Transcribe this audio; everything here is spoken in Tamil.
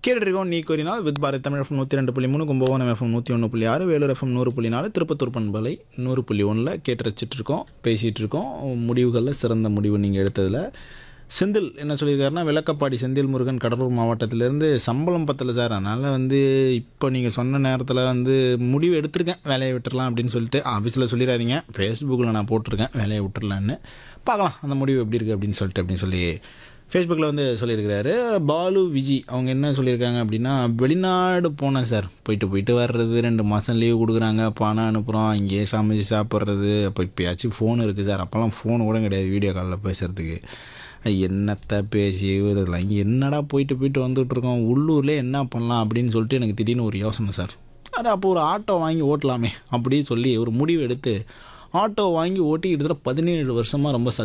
கேட்டுருக்கோம் நீ கூறினால் வித் பாரத் தமிழ் எஃப்எம் நூற்றி ரெண்டு புள்ளி மூணு கும்பகோணம் எஃப்எம் நூற்றி ஒன்று புள்ளி ஆறு வேலூர் எஃப்எம் நூறு புள்ளி நாலு திருப்பத்தூர் பண்பலை நூறு புள்ளி ஒன்றில் கேட்டு ரசிச்சிட்டு இருக்கோம் பேசிகிட்டு இருக்கோம் முடிவுகளில் சிறந்த முடிவு நீங்கள் எடுத்ததில் செந்தில் என்ன சொல்லியிருக்காருன்னா விளக்கப்பாடி செந்தில் முருகன் கடலூர் மாவட்டத்திலேருந்து சம்பளம் பத்தல சார் அதனால் வந்து இப்போ நீங்கள் சொன்ன நேரத்தில் வந்து முடிவு எடுத்திருக்கேன் வேலையை விட்டுறலாம் அப்படின்னு சொல்லிட்டு ஆஃபீஸில் சொல்லிடாதீங்க ஃபேஸ்புக்கில் நான் போட்டிருக்கேன் வேலையை விட்டுறலான்னு பார்க்கலாம் அந்த முடிவு எப்படி இருக்குது அப்படின்னு சொல்லிட்டு அப்படின்னு சொல்லி ஃபேஸ்புக்கில் வந்து சொல்லியிருக்கிறாரு பாலு விஜி அவங்க என்ன சொல்லியிருக்காங்க அப்படின்னா வெளிநாடு போனேன் சார் போயிட்டு போயிட்டு வர்றது ரெண்டு மாதம் லீவ் கொடுக்குறாங்க பணம் அனுப்புகிறோம் இங்கேயே சமைச்சு சாப்பிட்றது அப்போ இப்போயாச்சும் ஃபோன் இருக்குது சார் அப்போல்லாம் ஃபோன் கூட கிடையாது வீடியோ காலில் பேசுகிறதுக்கு என்னத்தை பேசி இதெல்லாம் என்னடா போயிட்டு போயிட்டு வந்துட்டுருக்கோம் உள்ளூர்லேயே என்ன பண்ணலாம் அப்படின்னு சொல்லிட்டு எனக்கு திடீர்னு ஒரு யோசனை சார் அது அப்போ ஒரு ஆட்டோ வாங்கி ஓட்டலாமே அப்படி சொல்லி ஒரு முடிவு எடுத்து ஆட்டோ வாங்கி ஓட்டி கிட்டத்தட்ட பதினேழு வருஷமாக ரொம்ப சக்ஸஸ்